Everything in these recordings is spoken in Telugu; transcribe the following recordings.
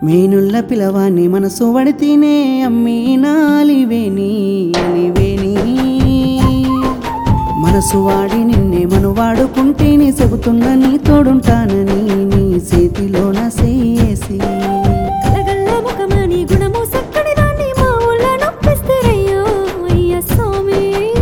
మేనుల్ల పిలవాని మనసు వడితేనే అమ్మీ నాలివేని అలివేని మనసు వాడి నిన్నే మను వాడుకుంటేనే చెబుతున్నా నీ తోడుంటానని నీ చేతిలోన సేసి కలగల్ల ముఖమని గుణము సక్కడి దాన్ని మా ఊళ్ళ నొప్పిస్తారయ్యో అయ్య స్వామి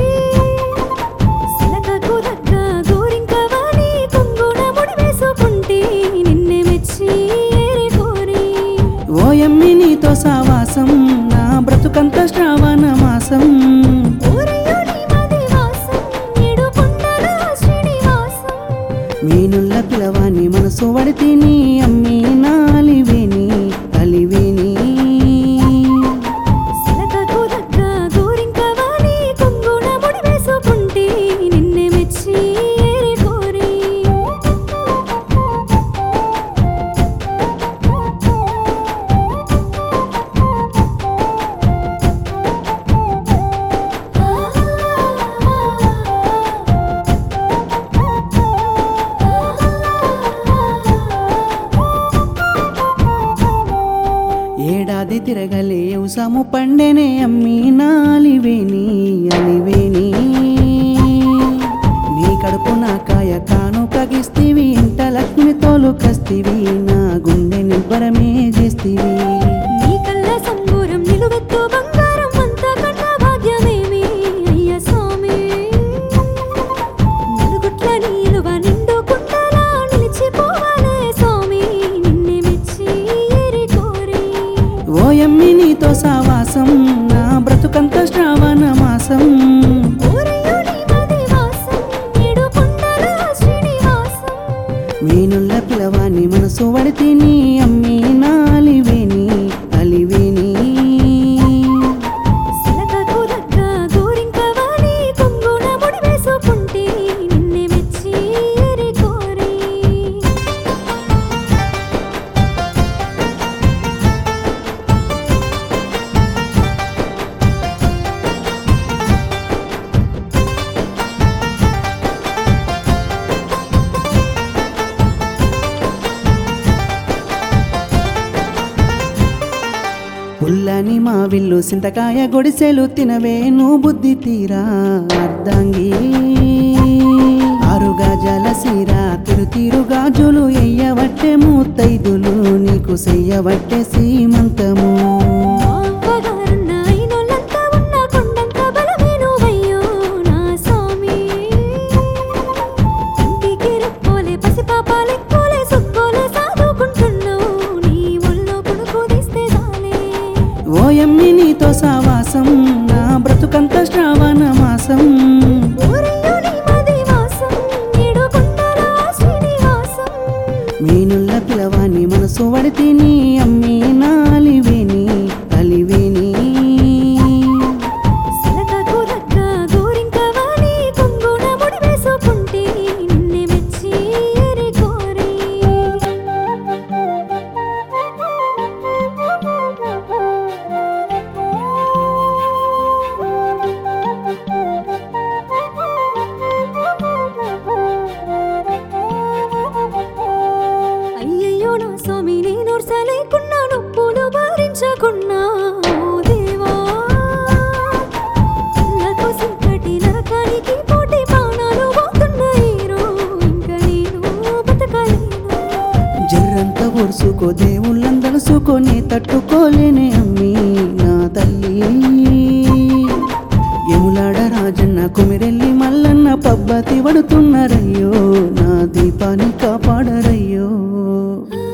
సిలకకు దగ్గ గోరింక వాణి కొంగున ముడి వేసుకుంటే నిన్నే మెచ్చి ఏరి కోరి ఓయమ్మి నీతో సావాసం నా బ్రతుకంత శ్రావణ మాసం ఊరయ్యో నీ మది వాసం ఏడు కొండల శ్రీనివాసం మీనుల్ల పిలవాని మనసు వడితేని అమ్మీ నాలివేని అలివేని సిలకకు దగ్గ గోరింక వాణి కొంగున ముడి వేసుకుంటే నిన్నే మెచ్చి ఏరి కోరి ఏడాది తిరగలే ఉసాము పండెనే అమ్మీ నాలివేని అలివేని నీ కడుపు నా కాయ కాను కగిస్తివి ఇంట లక్ష్మి తోలు కస్తివి నా గుండె నిబ్బరమే చేస్తివి నీ కళ్ళ సంబూరం నిలువెత్తు బంగారం అంతా కన్న భాగ్యమేమి అయ్య స్వామి నలుగుట్ల నీలువ నిండు కుండలా నిలిచిపోవాలే స్వామి నిన్నే మెచ్చి ఏరి కోరి ఓయమ్మి నీతో సావాసం నా బ్రతుకంత శ్రావణ మాసం ఊరయ్యో నీ మది వాసం ఏడు కొండల శ్రీనివాసం మీనుల్ల పిలవాని మనసు వడితేని అమ్మీ నాలివేని అలివేని సిలకకు దగ్గ గోరింక వాణి కొంగున ముడి వేసుకుంటే నిన్నే మెచ్చి ఏరి కోరి పుల్లని మా విల్లు సింతకాయ గొడిసెలు తినవే నువ్వు బుద్ధి తీరా అర్ధంగి ఆరు గజాల సీర తిరు తిరు గాజులు ఎయ్యవట్టే మూతైదులు నీకు సెయ్యవట్టే సీమంతము అవ్వగారున్న అయినోళ్ళంతా ఉన్న కొండంత బలమేనువయ్యో నా స్వామి. ఇంటికి రెప్పోలే పసిపాపాలెక్కోలే సుక్కోలే సాదుకుంటున్నావు. నీ ఒళ్ళో కొడుకు తీస్తే చాలే. ఓయమ్మి నీతో సావాసం నా బ్రతుకంత శ్రావణ మాసం ఊరయ్యో నీ మది వాసం, ఏడు కొండల శ్రీనివాసం. మీనుల్ల పిలవాని మనసు వడితేని అమ్మీ నాలివేని అలివేని సిలకకు దగ్గ గోరింక వాణి కొంగున ముడి వేసుకుంటే నిన్నే మెచ్చి ఏరి కోరి. అయ్యయ్యో నా స్వామి నేను లేకున్నా నొప్పులు భరించకున్నా ఓ దేవా కళ్ళకు సింకటి నరకానికి పోటీ బాణాలు పోతున్నాయిరో ఇంకా నేను బతకలేను జర్రంత ఒరుసుకో దేవుళ్ళందలుసుకోనే తట్టుకోలేనే అమ్మీ నా తల్లి ఎములాడ రాజన్న కుమిరెల్లి మల్లన్న పబ్బతి పడుతున్నారయ్యో నా దీపాన్ని కాపాడరయ్యో ఆ